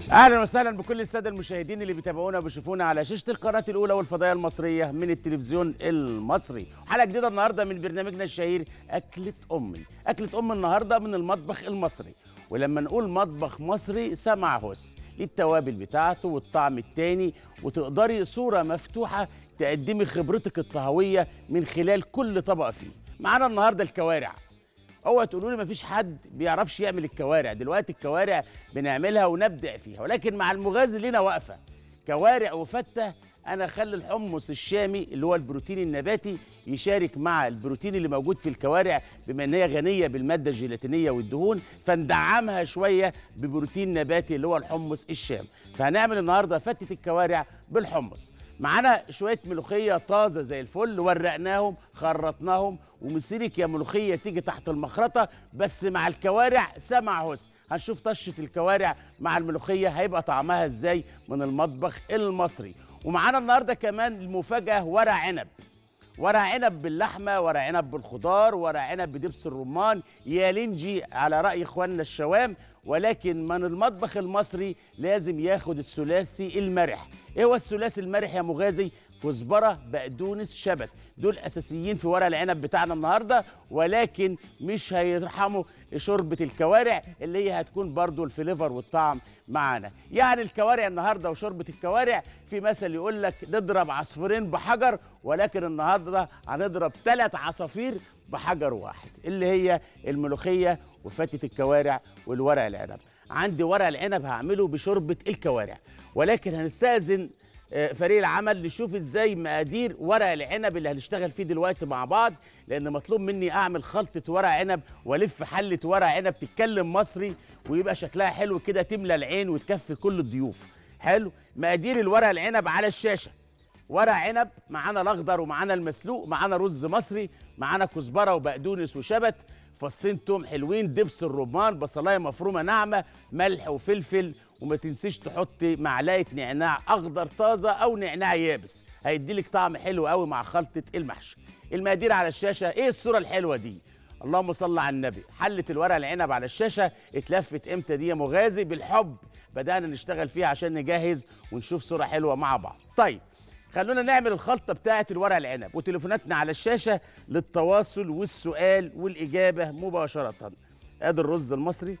اهلا وسهلا بكل الساده المشاهدين اللي بيتابعونا وبيشوفونا على شاشه القناه الاولى والفضائيه المصريه من التلفزيون المصري حلقه جديده النهارده من برنامجنا الشهير اكله امي اكله ام النهارده من المطبخ المصري ولما نقول مطبخ مصري سمع هس ليه التوابل بتاعته والطعم التاني وتقدري صوره مفتوحه تقدمي خبرتك الطهويه من خلال كل طبق فيه معانا النهارده الكوارع اوعى تقولوا لي مفيش حد بيعرفش يعمل الكوارع دلوقتي الكوارع بنعملها ونبدع فيها ولكن مع المغازي لنا واقفه كوارع وفته انا اخلي الحمص الشامي اللي هو البروتين النباتي يشارك مع البروتين اللي موجود في الكوارع بما ان هي غنيه بالماده الجيلاتينيه والدهون فندعمها شويه ببروتين نباتي اللي هو الحمص الشام فهنعمل النهارده فته الكوارع بالحمص معانا شويه ملوخيه طازه زي الفل ورقناهم خرطناهم ومسيرك يا ملوخيه تيجي تحت المخرطه بس مع الكوارع سمع هس هنشوف طشه الكوارع مع الملوخيه هيبقى طعمها ازاي من المطبخ المصري ومعانا النهارده كمان المفاجاه ورق عنب ورق عنب باللحمه ورق عنب بالخضار ورق عنب بدبس الرمان يا لنجي على راي اخواننا الشوام ولكن من المطبخ المصري لازم ياخد الثلاثي المرح ايه هو الثلاثي المرح يا مغازي كزبره بقدونس شبت دول اساسيين في ورق العنب بتاعنا النهارده ولكن مش هيرحموا شوربه الكوارع اللي هي هتكون برضو الفليفر والطعم معانا يعني الكوارع النهارده وشوربه الكوارع في مثل يقول لك نضرب عصفورين بحجر ولكن النهارده هنضرب ثلاث عصافير بحجر واحد اللي هي الملوخيه وفتة الكوارع والورق العنب عندي ورق العنب هعمله بشوربه الكوارع ولكن هنستأذن آه، فريق العمل نشوف ازاي مقادير ورق العنب اللي هنشتغل فيه دلوقتي مع بعض لان مطلوب مني اعمل خلطه ورق عنب والف حله ورق عنب تتكلم مصري ويبقى شكلها حلو كده تملى العين وتكفي كل الضيوف حلو مقادير الورق العنب على الشاشه ورق عنب معانا الاخضر ومعانا المسلوق معانا رز مصري معانا كزبره وبقدونس وشبت فصين توم حلوين دبس الرمان بصلايه مفرومه ناعمه ملح وفلفل وما تنسيش تحطي معلقه نعناع اخضر طازه او نعناع يابس هيديلك طعم حلو قوي مع خلطه المحشي المقادير على الشاشه ايه الصوره الحلوه دي اللهم صل على النبي حله الورق العنب على الشاشه اتلفت امتى دي يا مغازي بالحب بدانا نشتغل فيها عشان نجهز ونشوف صوره حلوه مع بعض طيب خلونا نعمل الخلطه بتاعه الورق العنب وتليفوناتنا على الشاشه للتواصل والسؤال والاجابه مباشره ادي الرز المصري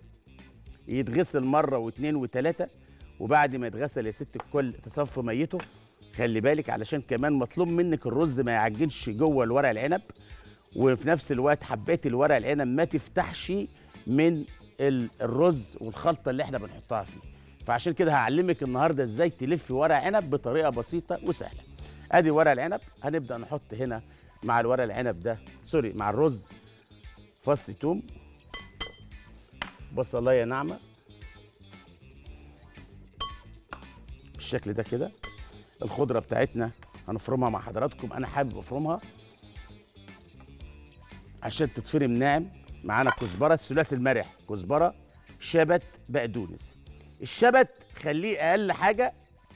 يتغسل مره واثنين وثلاثه وبعد ما يتغسل يا ست الكل تصفي ميته خلي بالك علشان كمان مطلوب منك الرز ما يعجنش جوه الورق العنب وفي نفس الوقت حبات الورق العنب ما تفتحش من ال- الرز والخلطه اللي احنا بنحطها فيه فعشان كده هعلمك النهارده ازاي تلفي ورق عنب بطريقه بسيطه وسهله ادي ورق العنب هنبدا نحط هنا مع الورق العنب ده سوري مع الرز فص توم بصلايه ناعمه بالشكل ده كده الخضره بتاعتنا هنفرمها مع حضراتكم انا حابب افرمها عشان تتفرم ناعم معانا كزبره الثلاثي المرح كزبره شبت بقدونس الشبت خليه اقل حاجه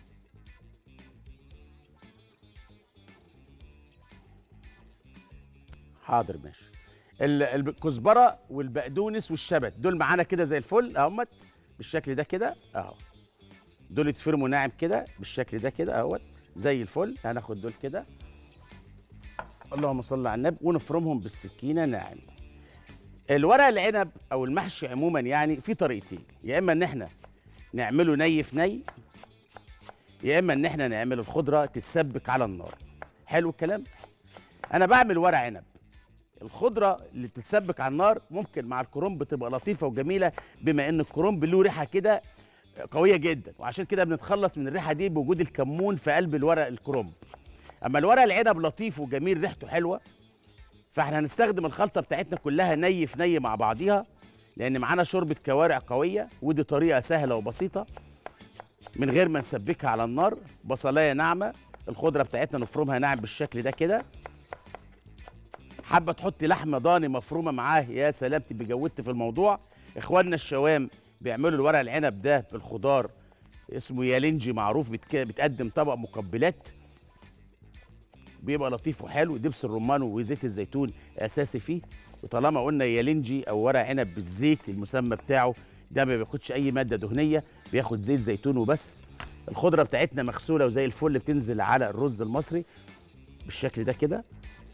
حاضر ماشي ال- الكزبره والبقدونس والشبت دول معانا كده زي الفل اهمت بالشكل ده كده اهو دول يتفرموا ناعم كده بالشكل ده كده اهوت زي الفل هناخد دول كده اللهم صل على النبي ونفرمهم بالسكينه ناعم الورق العنب او المحشي عموما يعني في طريقتين يا اما ان احنا نعمله ني في ني يا اما ان احنا نعمل الخضره تتسبك على النار حلو الكلام انا بعمل ورق عنب الخضره اللي بتتسبك على النار ممكن مع الكرنب تبقى لطيفه وجميله بما ان الكرنب له ريحه كده قويه جدا وعشان كده بنتخلص من الريحه دي بوجود الكمون في قلب الورق الكرنب اما الورق العنب لطيف وجميل ريحته حلوه فاحنا هنستخدم الخلطه بتاعتنا كلها ني في ني مع بعضيها لان معانا شوربه كوارع قويه ودي طريقه سهله وبسيطه من غير ما نسبكها على النار بصلايه ناعمه الخضره بتاعتنا نفرمها ناعم بالشكل ده كده حابه تحطي لحمه ضاني مفرومه معاه يا سلام تبقى جودت في الموضوع اخواننا الشوام بيعملوا الورق العنب ده بالخضار اسمه يالنجي معروف بتك... بتقدم طبق مقبلات بيبقى لطيف وحلو دبس الرمان وزيت الزيتون اساسي فيه وطالما قلنا يالنجي او ورق عنب بالزيت المسمى بتاعه ده ما بياخدش اي ماده دهنيه بياخد زيت زيتون وبس الخضره بتاعتنا مغسوله وزي الفل بتنزل على الرز المصري بالشكل ده كده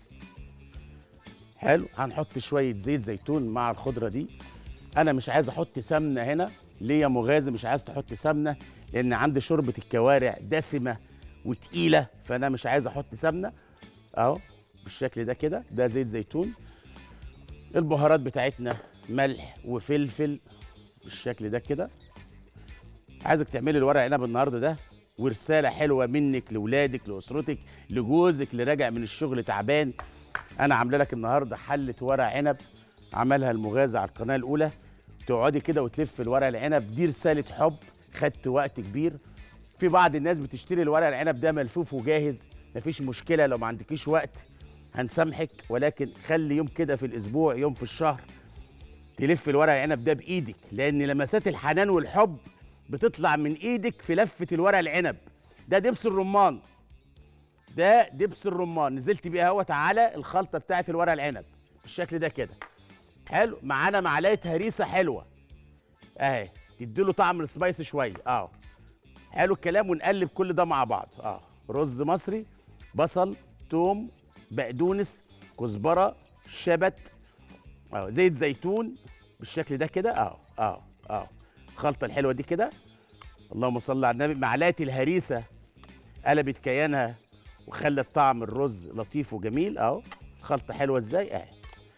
حلو هنحط شويه زيت زيتون مع الخضره دي انا مش عايز احط سمنه هنا ليه يا مغازي مش عايز تحط سمنه لان عندي شوربه الكوارع دسمه وتقيله فانا مش عايز احط سمنه اهو بالشكل ده كده ده زيت زيتون البهارات بتاعتنا ملح وفلفل بالشكل ده كده عايزك تعملي الورق عنب النهارده ده ورساله حلوه منك لاولادك لاسرتك لجوزك اللي راجع من الشغل تعبان انا عامله لك النهارده حله ورق عنب عملها المغازي على القناه الاولى تقعدي كده وتلف الورق العنب دي رساله حب خدت وقت كبير في بعض الناس بتشتري الورق العنب ده ملفوف وجاهز مفيش مشكله لو ما عندكيش وقت هنسامحك ولكن خلي يوم كده في الاسبوع يوم في الشهر تلف الورق العنب ده بايدك لان لمسات الحنان والحب بتطلع من ايدك في لفه الورق العنب ده دبس الرمان ده دبس الرمان نزلت بيه اهوت على الخلطه بتاعت الورق العنب بالشكل ده كده حلو معانا معلقه هريسه حلوه اهي تديله طعم السبايس شويه اه حلو الكلام ونقلب كل ده مع بعض اه رز مصري بصل توم بقدونس كزبره شبت اه زيت زيتون بالشكل ده كده اه اه اه الخلطه الحلوه دي كده اللهم صل على النبي معلقه الهريسه قلبت كيانها وخلت طعم الرز لطيف وجميل اهو خلطه حلوه ازاي اهي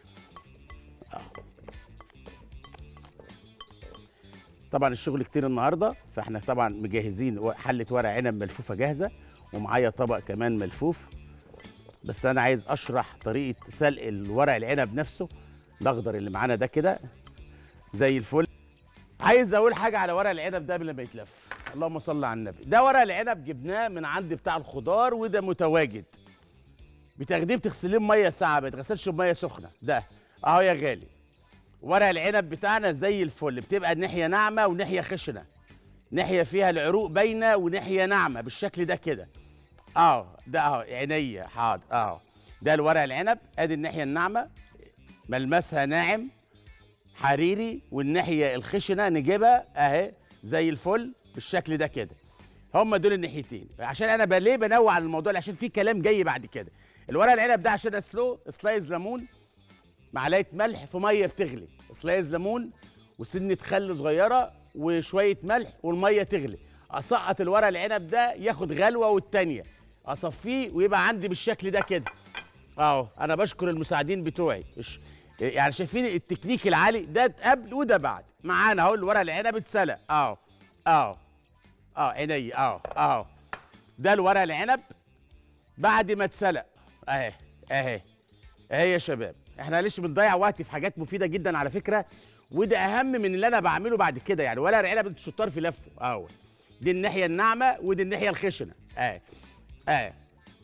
طبعا الشغل كتير النهارده فاحنا طبعا مجهزين حله ورق عنب ملفوفه جاهزه ومعايا طبق كمان ملفوف بس انا عايز اشرح طريقه سلق الورق العنب نفسه الاخضر اللي معانا ده كده زي الفل عايز اقول حاجه على ورق العنب ده قبل ما يتلف اللهم صل على النبي ده ورق العنب جبناه من عند بتاع الخضار وده متواجد بتاخديه بتغسليه بميه ساعه ما تغسلش بميه سخنه ده اهو يا غالي ورق العنب بتاعنا زي الفل بتبقى الناحيه ناعمه وناحيه خشنه ناحيه فيها العروق باينه وناحيه ناعمه بالشكل ده كده اه ده اهو عينيا حاضر اهو ده الورق العنب ادي الناحيه الناعمه ملمسها ناعم حريري والناحيه الخشنه نجيبها اهي زي الفل بالشكل ده كده هم دول الناحيتين عشان انا ليه بنوع على الموضوع عشان في كلام جاي بعد كده الورق العنب ده عشان اسلقه سلايز ليمون معلقه ملح في ميه بتغلي سلايز ليمون وسنه خل صغيره وشويه ملح والميه تغلي اسقط الورق العنب ده ياخد غلوه والتانيه اصفيه ويبقى عندي بالشكل ده كده اهو انا بشكر المساعدين بتوعي يعني شايفين التكنيك العالي ده قبل وده بعد معانا اهو الورق العنب اتسلق اهو اهو اه عيني اهو اهو ده الورق العنب بعد ما اتسلق اهي اهي اهي يا شباب احنا ليش بنضيع وقت في حاجات مفيده جدا على فكره وده اهم من اللي انا بعمله بعد كده يعني ورق العنب انت شطار في لفه اهو دي الناحيه الناعمه ودي الناحيه الخشنه اهي اهي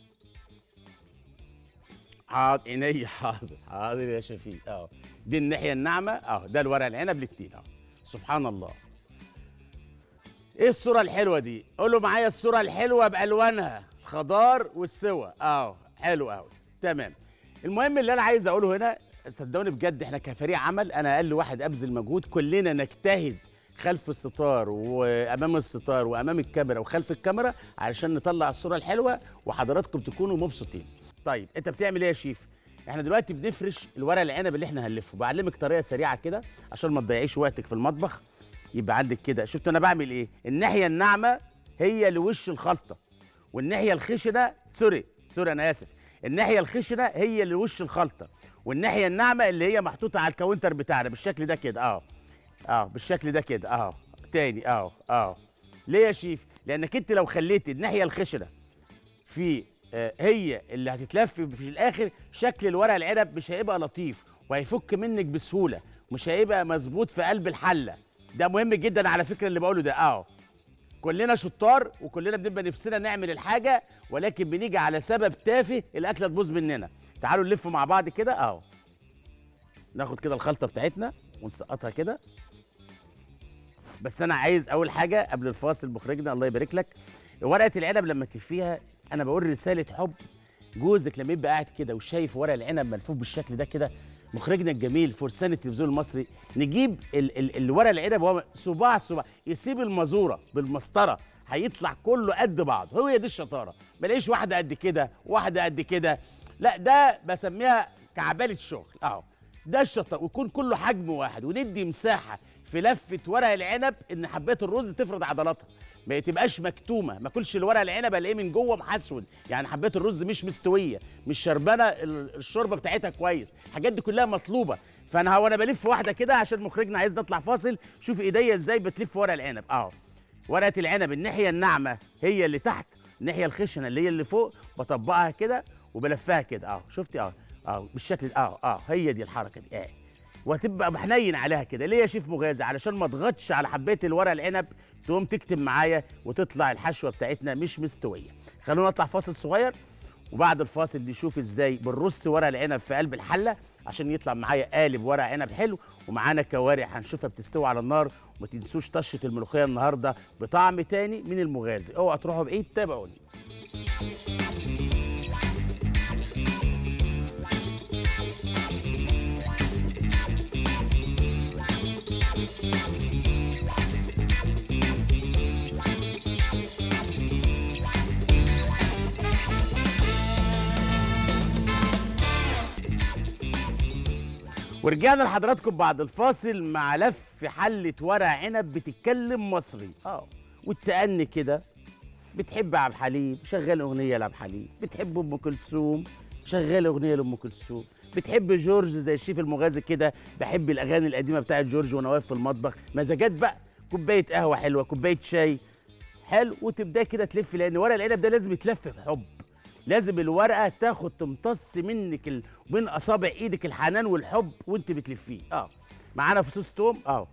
حاضر عيني حاضر حاضر يا شفيق اهو دي الناحيه الناعمه اهو ده الورق العنب الاثنين اهو سبحان الله ايه الصوره الحلوه دي قولوا معايا الصوره الحلوه بالوانها الخضار والسوى اهو حلو قوي تمام المهم اللي انا عايز اقوله هنا صدقوني بجد احنا كفريق عمل انا اقل واحد ابذل مجهود كلنا نجتهد خلف الستار وامام الستار وامام الكاميرا وخلف الكاميرا علشان نطلع الصوره الحلوه وحضراتكم تكونوا مبسوطين طيب انت بتعمل ايه يا شيف احنا دلوقتي بنفرش الورق العنب اللي احنا هنلفه بعلمك طريقه سريعه كده عشان ما تضيعيش وقتك في المطبخ يبقى عندك كده شفت انا بعمل ايه الناحيه الناعمه هي لوش الخلطه والناحيه الخشنه سوري سوري انا اسف الناحيه الخشنه هي اللي وش الخلطه والناحيه الناعمه اللي هي محطوطه على الكاونتر بتاعنا بالشكل ده كده اه اه بالشكل ده كده اه تاني اه اه ليه يا شيف لانك انت لو خليتي الناحيه الخشنه في آه هي اللي هتتلف في الاخر شكل الورق العنب مش هيبقى لطيف وهيفك منك بسهوله مش هيبقى مظبوط في قلب الحله ده مهم جدا على فكره اللي بقوله ده اه كلنا شطار وكلنا بنبقى نفسنا نعمل الحاجه ولكن بنيجي على سبب تافه الاكله تبوظ مننا تعالوا نلف مع بعض كده اهو ناخد كده الخلطه بتاعتنا ونسقطها كده بس انا عايز اول حاجه قبل الفاصل مخرجنا الله يبارك لك ورقه العنب لما تلفيها انا بقول رساله حب جوزك لما يبقى قاعد كده وشايف ورق العنب ملفوف بالشكل ده كده مخرجنا الجميل فرسان التلفزيون المصري نجيب ال ال الورق العنب وهو صباع صباع يسيب المزوره بالمسطره هيطلع كله قد بعض هو دي الشطاره ملاقيش واحده قد كده واحده قد كده لا ده بسميها كعباله شغل اهو ده الشطار ويكون كله حجم واحد وندي مساحه في لفه ورق العنب ان حبات الرز تفرد عضلاتها ما تبقاش مكتومه ما اكلش الورق العنب الاقيه من جوه محسود يعني حبات الرز مش مستويه مش شربانه ال- الشوربه بتاعتها كويس الحاجات دي كلها مطلوبه فانا هو انا بلف واحده كده عشان مخرجنا عايز نطلع فاصل شوف ايديا ازاي بتلف ورق العنب اهو ورقه العنب الناحيه الناعمه هي اللي تحت الناحيه الخشنه اللي هي اللي فوق بطبقها كده وبلفها كده اه شفتي اه اه بالشكل ده اه اه هي دي الحركه دي اه وهتبقى محنين عليها كده ليه يا شيف مغازي علشان ما اضغطش على حبايه الورق العنب تقوم تكتم معايا وتطلع الحشوه بتاعتنا مش مستويه خلونا نطلع فاصل صغير وبعد الفاصل نشوف ازاي بنرص ورق العنب في قلب الحله عشان يطلع معايا قالب ورق عنب حلو ومعانا كوارع هنشوفها بتستوي على النار وما تنسوش طشه الملوخيه النهارده بطعم تاني من المغازي اوعوا تروحوا بعيد تابعوني ورجعنا لحضراتكم بعد الفاصل مع لف حلة ورق عنب بتتكلم مصري اه والتأني كده بتحب عبد الحليم شغال اغنيه لعبد الحليم بتحب ام كلثوم شغال اغنيه لام كلثوم بتحب جورج زي الشيف المغازي كده بحب الاغاني القديمه بتاعت جورج وانا واقف في المطبخ مزاجات بقى كوبايه قهوه حلوه كوبايه شاي حلو وتبداي كده تلف لان ورق العنب ده لازم يتلف بحب لازم الورقه تاخد تمتص منك ال... من اصابع ايدك الحنان والحب وانت بتلفيه اه معانا فصوص توم اه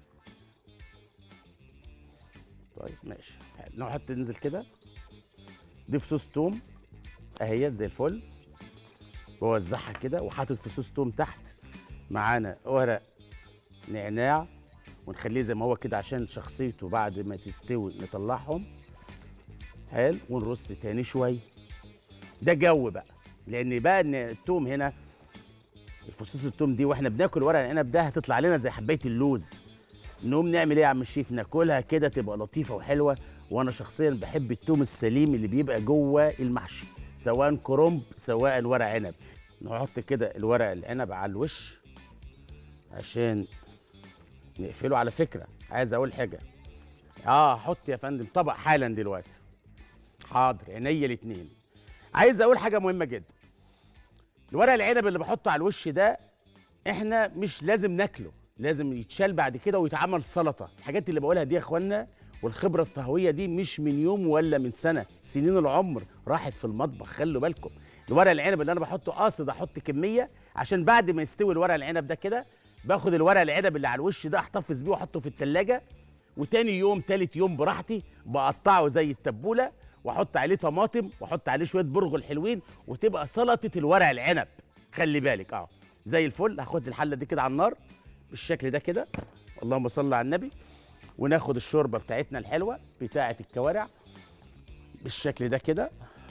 طيب ماشي حلو نحط ننزل كده دي فصوص توم اهيت زي الفل بوزعها كده وحاطط فصوص توم تحت معانا ورق نعناع ونخليه زي ما هو كده عشان شخصيته بعد ما تستوي نطلعهم حلو ونرص تاني شويه ده جو بقى لان بقى ان التوم هنا فصوص التوم دي واحنا بناكل ورق العنب ده هتطلع لنا زي حبايه اللوز نقوم نعمل ايه يا عم الشيف ناكلها كده تبقى لطيفه وحلوه وانا شخصيا بحب التوم السليم اللي بيبقى جوه المحشي سواء كرنب سواء ورق عنب نحط كده الورق العنب على الوش عشان نقفله على فكره عايز اقول حاجه اه حط يا فندم طبق حالا دلوقتي حاضر عينيا الاتنين عايز اقول حاجه مهمه جدا الورق العنب اللي بحطه على الوش ده احنا مش لازم ناكله لازم يتشال بعد كده ويتعمل سلطه الحاجات اللي بقولها دي يا اخوانا والخبره الطهويه دي مش من يوم ولا من سنه سنين العمر راحت في المطبخ خلوا بالكم الورق العنب اللي انا بحطه قاصد احط كميه عشان بعد ما يستوي الورق العنب ده كده باخد الورق العنب اللي على الوش ده احتفظ بيه واحطه في التلاجة وتاني يوم تالت يوم براحتي بقطعه زي التبوله واحط عليه طماطم واحط عليه شويه برغل حلوين وتبقى سلطه الورق العنب خلي بالك اه زي الفل هاخد الحله دي كده على النار بالشكل ده كده اللهم صل على النبي وناخد الشوربه بتاعتنا الحلوه بتاعه الكوارع بالشكل ده كده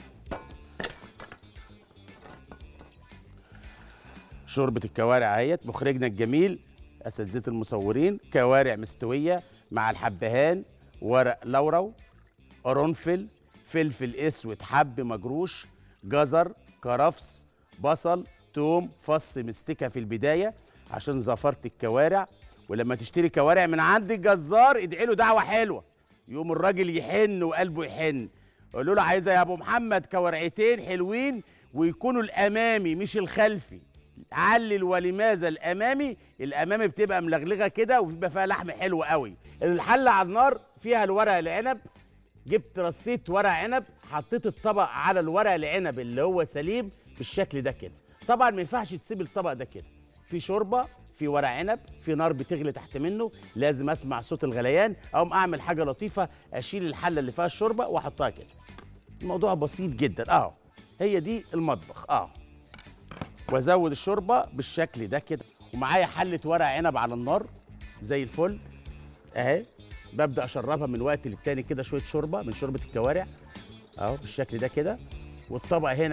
شوربه الكوارع اهيت مخرجنا الجميل اساتذه المصورين كوارع مستويه مع الحبهان ورق لورو قرنفل فلفل اسود حب مجروش جزر كرفس بصل توم فص مستكه في البدايه عشان زفرت الكوارع ولما تشتري كوارع من عند الجزار ادعي له دعوه حلوه يقوم الراجل يحن وقلبه يحن قول له عايزه يا ابو محمد كوارعتين حلوين ويكونوا الامامي مش الخلفي علل ولماذا الامامي الامامي بتبقى ملغلغه كده وبيبقى فيها لحم حلو قوي الحله على النار فيها الورق العنب جبت رصيت ورق عنب حطيت الطبق على الورق العنب اللي هو سليم بالشكل ده كده طبعا ما ينفعش تسيب الطبق ده كده في شوربه في ورق عنب في نار بتغلي تحت منه لازم اسمع صوت الغليان اقوم اعمل حاجه لطيفه اشيل الحله اللي فيها الشوربه واحطها كده الموضوع بسيط جدا اهو هي دي المطبخ اه وازود الشوربه بالشكل ده كده ومعايا حله ورق عنب على النار زي الفل اهي ببدا اشربها من وقت للتاني كده شويه شوربه من شوربه الكوارع اهو بالشكل ده كده والطبق هنا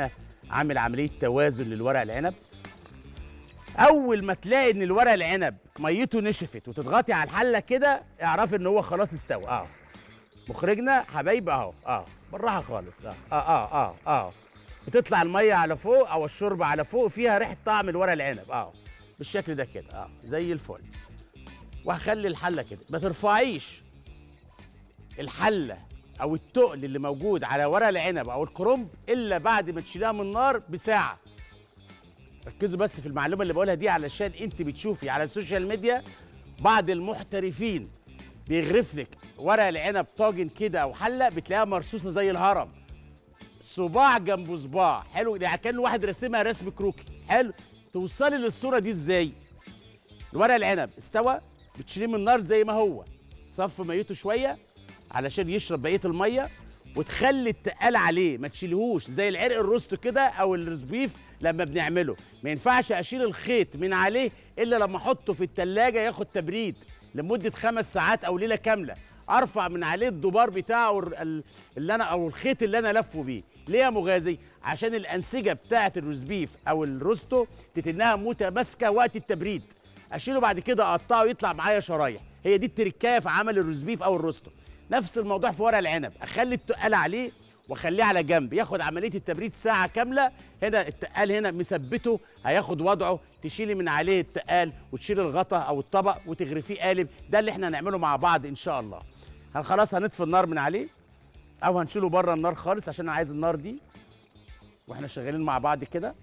عامل عمليه توازن للورق العنب اول ما تلاقي ان الورق العنب ميته نشفت وتضغطي على الحله كده اعرفي ان هو خلاص استوى اه مخرجنا حبايب اهو اه بالراحه خالص اه اه اه اه, آه. بتطلع الميه على فوق او الشوربه على فوق فيها ريحه طعم الورق العنب اه بالشكل ده كده اه زي الفل وهخلي الحله كده ما ترفعيش الحله او التقل اللي موجود على ورق العنب او الكرنب الا بعد ما تشيلها من النار بساعه ركزوا بس في المعلومه اللي بقولها دي علشان انت بتشوفي على السوشيال ميديا بعض المحترفين بيغرف لك ورق العنب طاجن كده او حله بتلاقيها مرصوصه زي الهرم صباع جنب صباع حلو يعني كان واحد راسمها رسم كروكي حلو توصلي للصوره دي ازاي الورق العنب استوى بتشيليه من النار زي ما هو صف ميته شويه علشان يشرب بقيه الميه وتخلي التقال عليه ما تشيلهوش زي العرق الروستو كده او الرزبيف لما بنعمله ما ينفعش اشيل الخيط من عليه الا لما احطه في التلاجة ياخد تبريد لمده خمس ساعات او ليله كامله ارفع من عليه الدبار بتاعه ال- اللي انا او الخيط اللي انا لفه بيه ليه يا مغازي عشان الانسجه بتاعه الروزبيف او الروستو تتنها متماسكه وقت التبريد اشيله بعد كده اقطعه يطلع معايا شرايح هي دي التركايه في عمل الروزبيف او الروستو نفس الموضوع في ورق العنب اخلي التقال عليه واخليه على جنب ياخد عمليه التبريد ساعه كامله هنا التقال هنا مثبته هياخد وضعه تشيلي من عليه التقال وتشيل الغطا او الطبق وتغرفيه قالب ده اللي احنا هنعمله مع بعض ان شاء الله هن خلاص هنطفي النار من عليه او هنشيله بره النار خالص عشان انا عايز النار دي واحنا شغالين مع بعض كده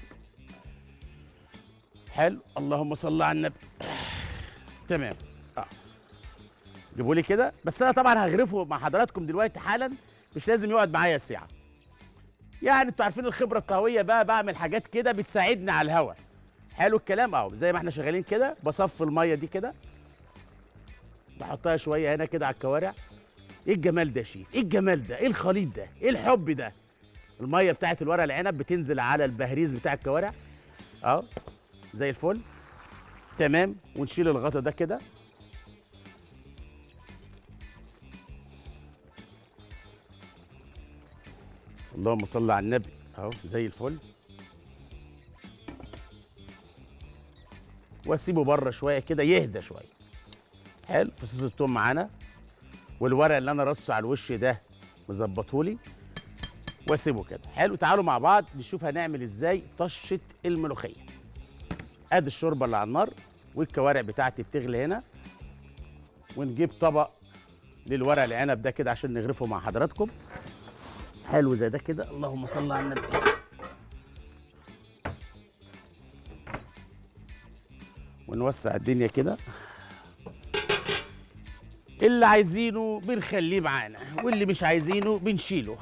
حلو اللهم صل على النبي تمام اه جيبوا لي كده بس انا طبعا هغرفه مع حضراتكم دلوقتي حالا مش لازم يقعد معايا ساعه يعني انتوا عارفين الخبره القهويه بقى بعمل حاجات كده بتساعدني على الهوا حلو الكلام اهو زي ما احنا شغالين كده بصف الميه دي كده بحطها شويه هنا كده على الكوارع ايه الجمال ده يا شيف ايه الجمال ده ايه الخليط ده ايه الحب ده الميه بتاعت الورق العنب بتنزل على البهريز بتاع الكوارع اهو زي الفل تمام ونشيل الغطا ده كده اللهم صل على النبي اهو زي الفل واسيبه بره شويه كده يهدى شويه حلو فصوص التوم معانا والورق اللي انا رصه على الوش ده مظبطهولي واسيبه كده حلو تعالوا مع بعض نشوف هنعمل ازاي طشه الملوخيه ادي الشوربه اللي على النار والكوارع بتاعتي بتغلي هنا ونجيب طبق للورق العنب ده كده عشان نغرفه مع حضراتكم حلو زي ده كده اللهم صل على النبي ونوسع الدنيا كده اللي عايزينه بنخليه معانا واللي مش عايزينه بنشيله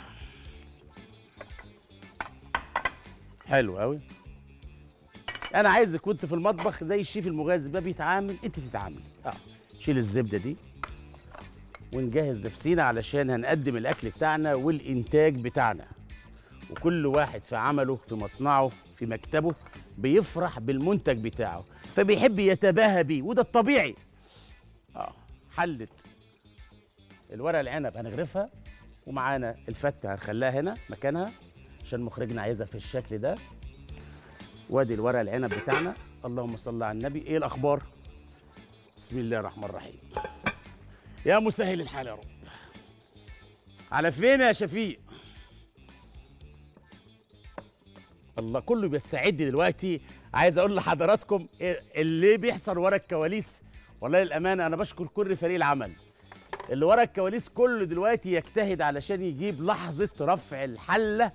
حلو قوي انا عايزك وانت في المطبخ زي الشيف المغازي ده بيتعامل انت تتعاملي اه شيل الزبده دي ونجهز نفسينا علشان هنقدم الاكل بتاعنا والانتاج بتاعنا وكل واحد في عمله في مصنعه في مكتبه بيفرح بالمنتج بتاعه فبيحب يتباهى بيه وده الطبيعي اه حلت الورق العنب هنغرفها ومعانا الفته هنخليها هنا مكانها عشان مخرجنا عايزها في الشكل ده وادي الورق العنب بتاعنا اللهم صل على النبي ايه الاخبار بسم الله الرحمن الرحيم يا مسهل الحال يا رب على فين يا شفيق الله كله بيستعد دلوقتي عايز اقول لحضراتكم إيه اللي بيحصل ورا الكواليس والله للامانه انا بشكر كل فريق العمل اللي ورا الكواليس كله دلوقتي يجتهد علشان يجيب لحظه رفع الحله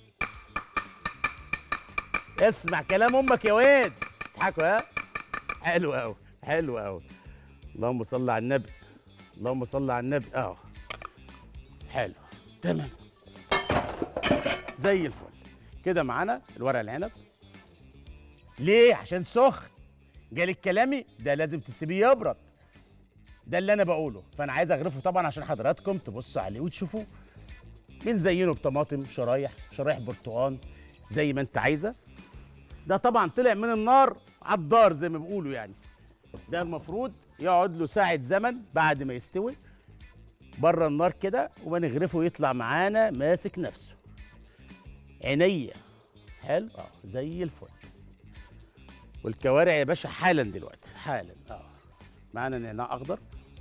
اسمع كلام امك يا واد اضحكوا ها حلو قوي حلو قوي اللهم صل على النبي اللهم صل على النبي اه حلو تمام زي الفل كده معانا الورق العنب ليه عشان سخن جالك كلامي ده لازم تسيبيه يبرد ده اللي انا بقوله فانا عايز اغرفه طبعا عشان حضراتكم تبصوا عليه وتشوفوه بنزينه بطماطم شرايح شرايح برتقان زي ما انت عايزه ده طبعا طلع من النار على الدار زي ما بيقولوا يعني ده المفروض يقعد له ساعة زمن بعد ما يستوي بره النار كده ونغرفه يطلع معانا ماسك نفسه عينيا حلو اه زي الفل والكوارع يا باشا حالا دلوقتي حالا اه معانا نعناع اخضر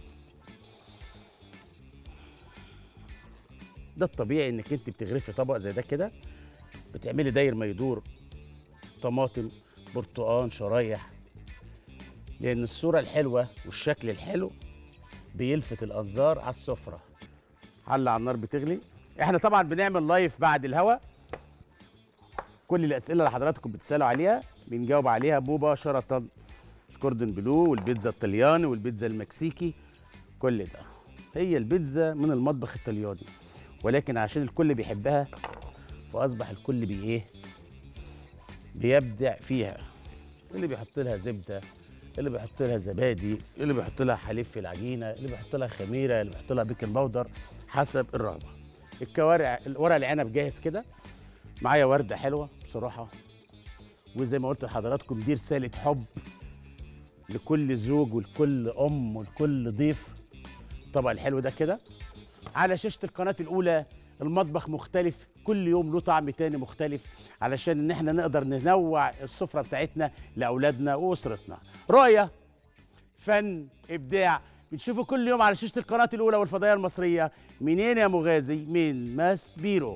ده الطبيعي انك انت بتغرفي طبق زي ده كده بتعملي داير ما يدور طماطم برتقان شرايح لان الصوره الحلوه والشكل الحلو بيلفت الانظار على السفره حله على النار بتغلي احنا طبعا بنعمل لايف بعد الهوا كل الاسئله اللي حضراتكم بتسالوا عليها بنجاوب عليها مباشره الكوردون بلو والبيتزا الطلياني والبيتزا المكسيكي كل ده هي البيتزا من المطبخ الطلياني ولكن عشان الكل بيحبها فاصبح الكل بي ايه بيبدع فيها اللي بيحط لها زبده اللي بيحط لها زبادي اللي بيحط لها حليب في العجينه اللي بيحط لها خميره اللي بيحط لها بيكنج باودر حسب الرغبه الكوارع ورق العنب جاهز كده معايا ورده حلوه بصراحه وزي ما قلت لحضراتكم دي رساله حب لكل زوج ولكل ام ولكل ضيف الطبق الحلو ده كده على شاشه القناه الاولى المطبخ مختلف كل يوم له طعم تاني مختلف علشان ان احنا نقدر ننوع السفره بتاعتنا لاولادنا واسرتنا رؤيه فن ابداع بنشوفه كل يوم على شاشه القناه الاولى والفضائيه المصريه منين يا مغازي من ماس بيرو